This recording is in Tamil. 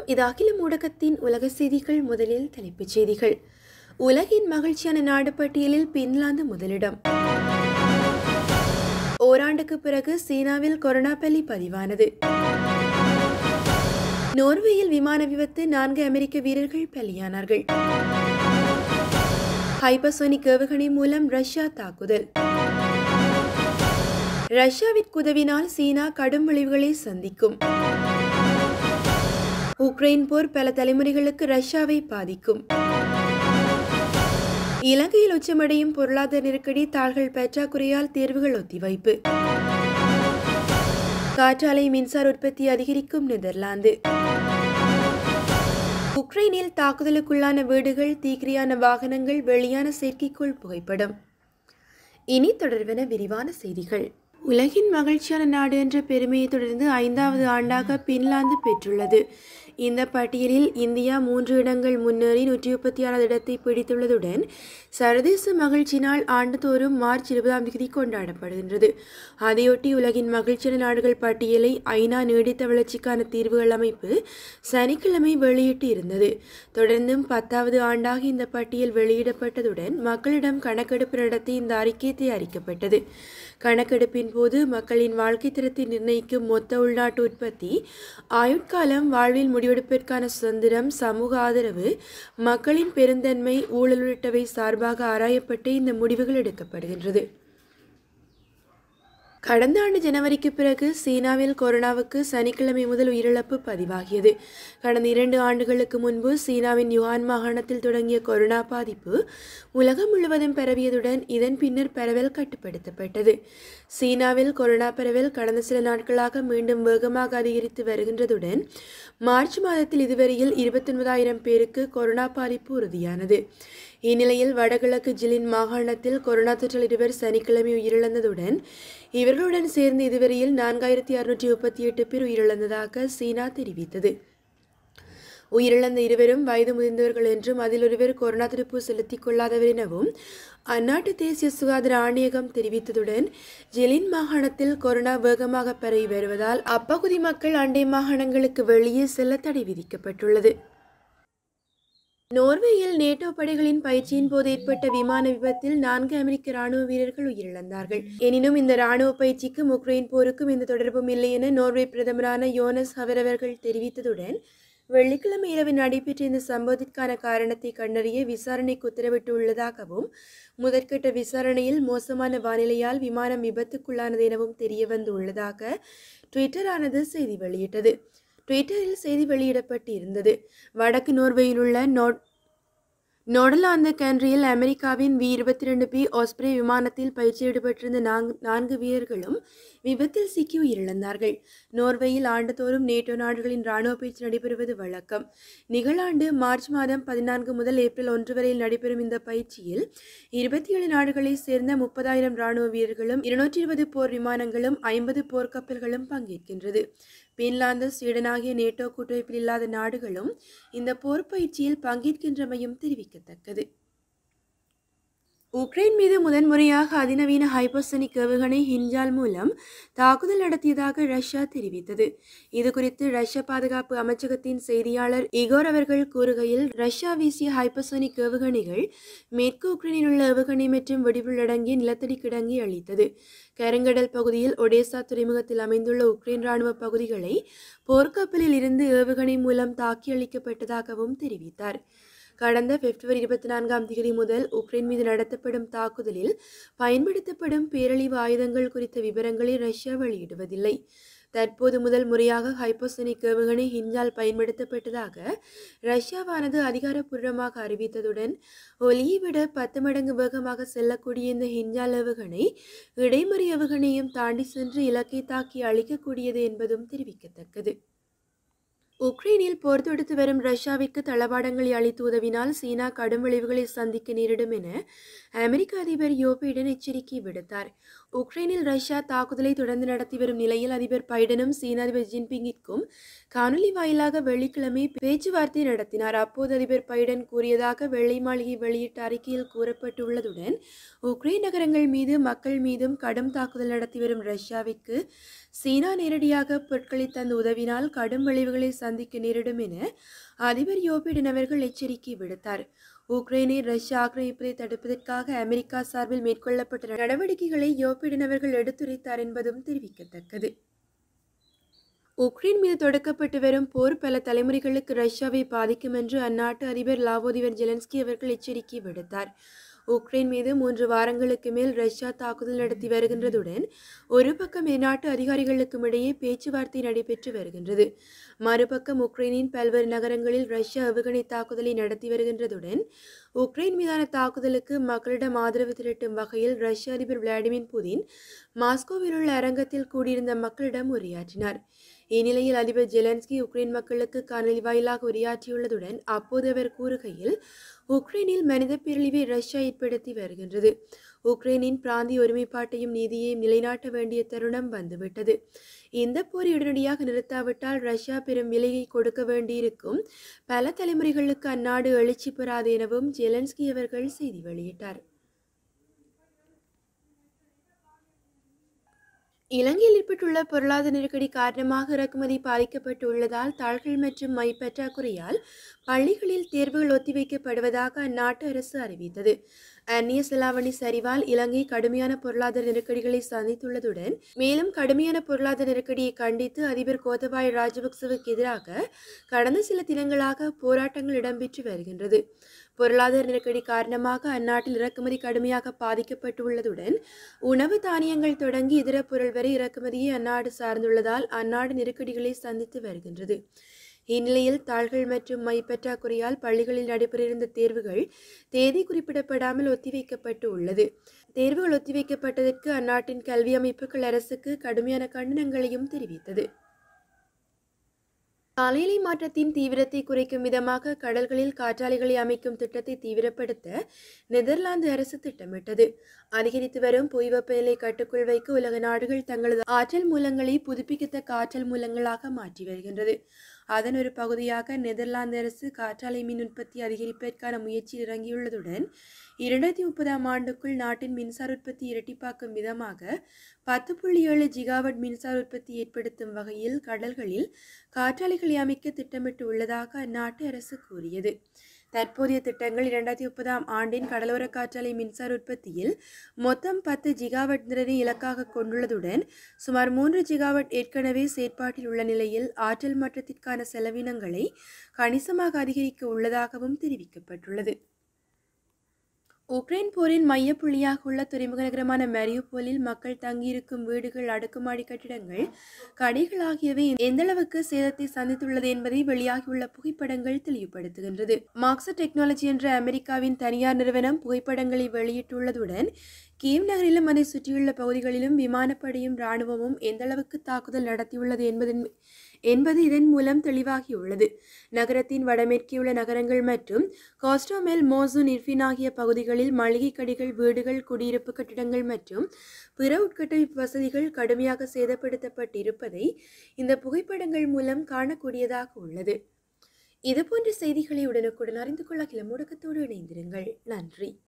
வணக்கம் இது அகில ஊடகத்தின் உலக செய்திகள் முதலில் தலைப்புச் செய்திகள் உலகின் மகிழ்ச்சியான நாடு பட்டியலில் பின்லாந்து முதலிடம் ஓராண்டுக்கு பிறகு சீனாவில் கொரோனா பலி பதிவானது நோர்வேயில் விமான விபத்து நான்கு அமெரிக்க வீரர்கள் பலியானார்கள் ஹைபர்சோனிக் ஏவுகணை மூலம் ரஷ்யா தாக்குதல் ரஷ்யாவிற்கு உதவினால் சீனா கடும் விளைவுகளை சந்திக்கும் உக்ரைன் போர் பல தலைமுறைகளுக்கு ரஷ்யாவை பாதிக்கும் இலங்கையில் உச்சமடையும் பொருளாதார நெருக்கடி தாள்கள் பற்றாக்குறையால் தேர்வுகள் ஒத்திவைப்பு காற்றாலை மின்சார உற்பத்தி அதிகரிக்கும் நெதர்லாந்து உக்ரைனில் தாக்குதலுக்குள்ளான வீடுகள் தீக்கிரியான வாகனங்கள் வெளியான செயற்கைக்கோள் புகைப்படம் இனி தொடர்வென விரிவான செய்திகள் உலகின் மகிழ்ச்சியான நாடு என்ற பெருமையை தொடர்ந்து ஐந்தாவது ஆண்டாக பின்லாந்து பெற்றுள்ளது இந்த பட்டியலில் இந்தியா மூன்று இடங்கள் முன்னேறி நூற்றி முப்பத்தி ஆறாவது இடத்தை பிடித்துள்ளதுடன் சர்வதேச மகிழ்ச்சி நாள் ஆண்டுதோறும் மார்ச் இருபதாம் தேதி கொண்டாடப்படுகின்றது அதையொட்டி உலகின் மகிழ்ச்சியான நாடுகள் பட்டியலை ஐநா நீடித்த வளர்ச்சிக்கான தீர்வுகள் அமைப்பு சனிக்கிழமை வெளியிட்டு இருந்தது தொடர்ந்தும் பத்தாவது ஆண்டாக இந்த பட்டியல் வெளியிடப்பட்டதுடன் மக்களிடம் கணக்கெடுப்பு நடத்தி இந்த அறிக்கை தயாரிக்கப்பட்டது கணக்கெடுப்பின் போது மக்களின் வாழ்க்கை தரத்தை நிர்ணயிக்கும் மொத்த உள்நாட்டு உற்பத்தி ஆயுட்காலம் வாழ்வில் முடிவெடுப்பிற்கான சுதந்திரம் சமூக ஆதரவு மக்களின் பெருந்தன்மை ஊழல் உள்ளிட்டவை சார்பாக ஆராயப்பட்டு இந்த முடிவுகள் எடுக்கப்படுகின்றது கடந்த ஆண்டு ஜனவரிக்கு பிறகு சீனாவில் கொரோனாவுக்கு சனிக்கிழமை முதல் உயிரிழப்பு பதிவாகியது கடந்த இரண்டு ஆண்டுகளுக்கு முன்பு சீனாவின் யுகான் மாகாணத்தில் தொடங்கிய கொரோனா பாதிப்பு உலகம் முழுவதும் பரவியதுடன் இதன் பின்னர் பரவல் கட்டுப்படுத்தப்பட்டது சீனாவில் கொரோனா பரவல் கடந்த சில நாட்களாக மீண்டும் வேகமாக அதிகரித்து வருகின்றதுடன் மார்ச் மாதத்தில் இதுவரையில் இருபத்தொன்பதாயிரம் பேருக்கு கொரோனா பாதிப்பு உறுதியானது இந்நிலையில் வடகிழக்கு ஜிலின் மாகாணத்தில் கொரோனா தொற்றில் இருவர் சனிக்கிழமை உயிரிழந்ததுடன் இவர்களுடன் சேர்ந்து இதுவரையில் நான்காயிரத்தி அறுநூற்றி முப்பத்தி எட்டு பேர் உயிரிழந்ததாக சீனா தெரிவித்தது உயிரிழந்த இருவரும் வயது முதிர்ந்தவர்கள் என்றும் அதில் ஒருவர் கொரோனா தடுப்பு செலுத்திக் கொள்ளாதவர் எனவும் அந்நாட்டு தேசிய சுகாதார ஆணையகம் தெரிவித்ததுடன் ஜெலின் மாகாணத்தில் கொரோனா வேகமாக பரவி வருவதால் அப்பகுதி மக்கள் அண்டை மாகாணங்களுக்கு வெளியே செல்ல தடை விதிக்கப்பட்டுள்ளது நோர்வேயில் நேட்டோ படைகளின் பயிற்சியின் போது ஏற்பட்ட விமான விபத்தில் நான்கு அமெரிக்க ராணுவ வீரர்கள் உயிரிழந்தார்கள் எனினும் இந்த ராணுவ பயிற்சிக்கும் உக்ரைன் போருக்கும் எந்த தொடர்பும் இல்லை என நோர்வே பிரதமரான யோனஸ் ஹவர் அவர்கள் தெரிவித்ததுடன் வெள்ளிக்கிழமை இரவு நடைபெற்ற இந்த சம்பவத்திற்கான காரணத்தை கண்டறிய விசாரணைக்கு உத்தரவிட்டுள்ளதாகவும் முதற்கட்ட விசாரணையில் மோசமான வானிலையால் விமானம் விபத்துக்குள்ளானது எனவும் தெரிய வந்துள்ளதாக ட்விட்டரானது செய்தி வெளியிட்டது ட்விட்டரில் செய்தி வெளியிடப்பட்டு இருந்தது வடக்கு நோர்வேயில் உள்ள நோட் நோடலாந்து கண்ட்ரியில் அமெரிக்காவின் வி இருபத்தி ரெண்டு பி ஆஸ்பிரே விமானத்தில் பயிற்சி ஈடுபட்டிருந்த நான்கு நான்கு வீரர்களும் விபத்தில் சிக்கி உயிரிழந்தார்கள் நோர்வேயில் ஆண்டுதோறும் நேட்டோ நாடுகளின் ராணுவ பயிற்சி நடைபெறுவது வழக்கம் நிகழாண்டு மார்ச் மாதம் பதினான்கு முதல் ஏப்ரல் ஒன்று வரையில் நடைபெறும் இந்த பயிற்சியில் இருபத்தி ஏழு நாடுகளைச் சேர்ந்த முப்பதாயிரம் ராணுவ வீரர்களும் இருநூற்றி இருபது போர் விமானங்களும் ஐம்பது போர்க்கப்பல்களும் பங்கேற்கின்றது பின்லாந்து ஸ்வீடன் ஆகிய நேட்டோ கூட்டமைப்பில் இல்லாத நாடுகளும் இந்த போர் பயிற்சியில் பங்கேற்கின்றமையும் தெரிவிக்கத்தக்கது உக்ரைன் மீது முதன்முறையாக அதிநவீன ஹைபர்சனிக் ஏவுகணை ஹிஞ்சால் மூலம் தாக்குதல் நடத்தியதாக ரஷ்யா தெரிவித்தது இது குறித்து ரஷ்ய பாதுகாப்பு அமைச்சகத்தின் செய்தியாளர் இகோர் அவர்கள் கூறுகையில் ரஷ்யா வீசிய ஹைபர்சோனிக் ஏவுகணைகள் மேற்கு உக்ரைனில் உள்ள ஏவுகணை மற்றும் வெடிவுள்ளடங்கிய நிலத்தடி கிடங்கி அளித்தது கருங்கடல் பகுதியில் ஒடேசா துறைமுகத்தில் அமைந்துள்ள உக்ரைன் ராணுவ பகுதிகளை போர்க்கப்பலில் இருந்து ஏவுகணை மூலம் தாக்கி அளிக்கப்பட்டதாகவும் தெரிவித்தார் கடந்த பிப்ரவரி இருபத்தி நான்காம் தேதி முதல் உக்ரைன் மீது நடத்தப்படும் தாக்குதலில் பயன்படுத்தப்படும் பேரழிவு ஆயுதங்கள் குறித்த விவரங்களை ரஷ்யா வெளியிடுவதில்லை தற்போது முதல் முறையாக ஹைப்போசனிக் ஏவுகணை ஹிஞ்சால் பயன்படுத்தப்பட்டதாக ரஷ்யாவானது அதிகாரப்பூர்வமாக அறிவித்ததுடன் ஒலியை விட பத்து மடங்கு வேகமாக செல்லக்கூடிய இந்த ஹிஞ்சால் ஏவுகணை இடைமறி ஏவுகணையும் தாண்டி சென்று இலக்கை தாக்கி அழிக்கக்கூடியது என்பதும் தெரிவிக்கத்தக்கது உக்ரைனில் போர் தொடுத்து வரும் ரஷ்யாவிற்கு தளவாடங்களை அளித்து உதவினால் சீனா கடும் விளைவுகளை சந்திக்க நேரிடும் என அமெரிக்க அதிபர் யோ பைடன் எச்சரிக்கை விடுத்தார் உக்ரைனில் ரஷ்யா தாக்குதலை தொடர்ந்து நடத்தி வரும் நிலையில் அதிபர் பைடனும் சீன அதிபர் ஜின்பிங்கிற்கும் காணொலி வாயிலாக வெள்ளிக்கிழமை பேச்சுவார்த்தை நடத்தினார் அப்போது அதிபர் பைடன் கூறியதாக வெள்ளை மாளிகை வெளியிட்ட அறிக்கையில் கூறப்பட்டுள்ளதுடன் உக்ரைன் நகரங்கள் மீது மக்கள் மீதும் கடும் தாக்குதல் நடத்தி வரும் ரஷ்யாவிற்கு சீனா நேரடியாக பொருட்களை தந்து உதவினால் கடும் விளைவுகளை சந்திக்க நேரிடும் என அதிபர் யோ பிடன் அவர்கள் எச்சரிக்கை விடுத்தார் உக்ரைனை ரஷ்யா ஆக்கிரமிப்பதை தடுப்பதற்காக அமெரிக்கா சார்பில் மேற்கொள்ளப்பட்ட நடவடிக்கைகளை யோ பிடன் அவர்கள் எடுத்துரைத்தார் என்பதும் தெரிவிக்கத்தக்கது உக்ரைன் மீது தொடுக்கப்பட்டு வரும் போர் பல தலைமுறைகளுக்கு ரஷ்யாவை பாதிக்கும் என்று அந்நாட்டு அதிபர் லாவோதிவர் ஜெலன்ஸ்கி அவர்கள் எச்சரிக்கை விடுத்தார் உக்ரைன் மீது மூன்று வாரங்களுக்கு மேல் ரஷ்யா தாக்குதல் நடத்தி வருகின்றதுடன் ஒரு பக்கம் இந்நாட்டு அதிகாரிகளுக்கும் இடையே பேச்சுவார்த்தை நடைபெற்று வருகின்றது மறுபக்கம் உக்ரைனின் பல்வேறு நகரங்களில் ரஷ்யா ஏவுகணை தாக்குதலை நடத்தி வருகின்றதுடன் உக்ரைன் மீதான தாக்குதலுக்கு மக்களிடம் ஆதரவு திரட்டும் வகையில் ரஷ்ய அதிபர் விளாடிமிர் புதின் மாஸ்கோவில் உள்ள அரங்கத்தில் கூடியிருந்த மக்களிடம் உரையாற்றினார் இந்நிலையில் அதிபர் ஜெலன்ஸ்கி உக்ரைன் மக்களுக்கு காணொலி வாயிலாக உரையாற்றியுள்ளதுடன் அப்போது அவர் கூறுகையில் உக்ரைனில் மனித பேரழிவை ரஷ்யா ஏற்படுத்தி வருகின்றது உக்ரைனின் பிராந்திய ஒருமைப்பாட்டையும் நீதியையும் நிலைநாட்ட வேண்டிய தருணம் வந்துவிட்டது இந்த போரை உடனடியாக நிறுத்தாவிட்டால் ரஷ்யா பெரும் விலையை கொடுக்க வேண்டியிருக்கும் பல தலைமுறைகளுக்கு அந்நாடு எழுச்சி பெறாது எனவும் ஜெலன்ஸ்கி அவர்கள் செய்தி வெளியிட்டார் இலங்கையில் ஏற்பட்டுள்ள பொருளாதார நெருக்கடி காரணமாக இறக்குமதி பாதிக்கப்பட்டுள்ளதால் தாள்கள் மற்றும் மை பற்றாக்குறையால் பள்ளிகளில் தேர்வுகள் ஒத்திவைக்கப்படுவதாக அந்நாட்டு அரசு அறிவித்தது அந்நிய செலாவணி சரிவால் இலங்கை கடுமையான பொருளாதார நெருக்கடிகளை சந்தித்துள்ளதுடன் மேலும் கடுமையான பொருளாதார நெருக்கடியை கண்டித்து அதிபர் கோத்தபாய ராஜபக்சவுக்கு எதிராக கடந்த சில தினங்களாக போராட்டங்கள் இடம்பெற்று வருகின்றது பொருளாதார நெருக்கடி காரணமாக அந்நாட்டில் இறக்குமதி கடுமையாக பாதிக்கப்பட்டுள்ளதுடன் உணவு தானியங்கள் தொடங்கி இதர பொருள் வரை இறக்குமதியை அந்நாடு சார்ந்துள்ளதால் அந்நாடு நெருக்கடிகளை சந்தித்து வருகின்றது இந்நிலையில் தாள்கள் மற்றும் மை பற்றாக்குறையால் பள்ளிகளில் நடைபெறிருந்த தேர்வுகள் தேதி குறிப்பிடப்படாமல் ஒத்திவைக்கப்பட்டு உள்ளது தேர்வுகள் ஒத்திவைக்கப்பட்டதற்கு அந்நாட்டின் கல்வி அமைப்புகள் அரசுக்கு கடுமையான கண்டனங்களையும் தெரிவித்தது காலநிலை மாற்றத்தின் தீவிரத்தை குறைக்கும் விதமாக கடல்களில் காற்றாலைகளை அமைக்கும் திட்டத்தை தீவிரப்படுத்த நெதர்லாந்து அரசு திட்டமிட்டது அதிகரித்து வரும் புவி வெப்பநிலை கட்டுக்குள் வைக்க உலக நாடுகள் தங்களது ஆற்றல் மூலங்களை புதுப்பிக்கத்தக்க ஆற்றல் மூலங்களாக மாற்றி வருகின்றது அதன் ஒரு பகுதியாக நெதர்லாந்து அரசு காற்றாலை மின் உற்பத்தி அதிகரிப்பதற்கான முயற்சியில் இறங்கியுள்ளதுடன் இரண்டாயிரத்தி முப்பதாம் ஆண்டுக்குள் நாட்டின் மின்சார உற்பத்தி இரட்டிப்பாக்கும் விதமாக பத்து புள்ளி ஏழு ஜிகாவட் மின்சார உற்பத்தி ஏற்படுத்தும் வகையில் கடல்களில் காற்றாலைகளை அமைக்க திட்டமிட்டு உள்ளதாக அந்நாட்டு அரசு கூறியது தற்போதைய திட்டங்கள் இரண்டாயிரத்தி முப்பதாம் ஆண்டின் கடலோர காற்றாலை மின்சார உற்பத்தியில் மொத்தம் பத்து ஜிகாவட் திறனை இலக்காக கொண்டுள்ளதுடன் சுமார் மூன்று ஜிகாவட் ஏற்கனவே செயற்பாட்டில் உள்ள நிலையில் ஆற்றல் மாற்றத்திற்கான செலவினங்களை கணிசமாக அதிகரிக்க உள்ளதாகவும் தெரிவிக்கப்பட்டுள்ளது உக்ரைன் போரின் மையப்புள்ளியாக உள்ள துறைமுக நகரமான மெரியூபோலில் மக்கள் தங்கியிருக்கும் வீடுகள் அடுக்குமாடி கட்டிடங்கள் கடைகள் ஆகியவை எந்தளவுக்கு சேதத்தை சந்தித்துள்ளது என்பதை வெளியாகியுள்ள புகைப்படங்கள் தெளிவுபடுத்துகின்றது மார்க்ஸ் டெக்னாலஜி என்ற அமெரிக்காவின் தனியார் நிறுவனம் புகைப்படங்களை வெளியிட்டுள்ளதுடன் கீவ் நகரிலும் அதை சுற்றியுள்ள பகுதிகளிலும் விமானப்படையும் இராணுவமும் எந்தளவுக்கு தாக்குதல் நடத்தியுள்ளது என்பதன் என்பது இதன் மூலம் தெளிவாகியுள்ளது நகரத்தின் வடமேற்கே உள்ள நகரங்கள் மற்றும் காஸ்டோமெல் மோசூன் இர்ஃபின் ஆகிய பகுதிகளில் மளிகை கடைகள் வீடுகள் குடியிருப்பு கட்டிடங்கள் மற்றும் பிற உட்கட்டமைப்பு வசதிகள் கடுமையாக சேதப்படுத்தப்பட்டிருப்பதை இந்த புகைப்படங்கள் மூலம் காணக்கூடியதாக உள்ளது இதுபோன்ற செய்திகளை உடனுக்குடன் அறிந்து கொள்ள கிளம்புடக்கத்தோடு இணைந்திருங்கள் நன்றி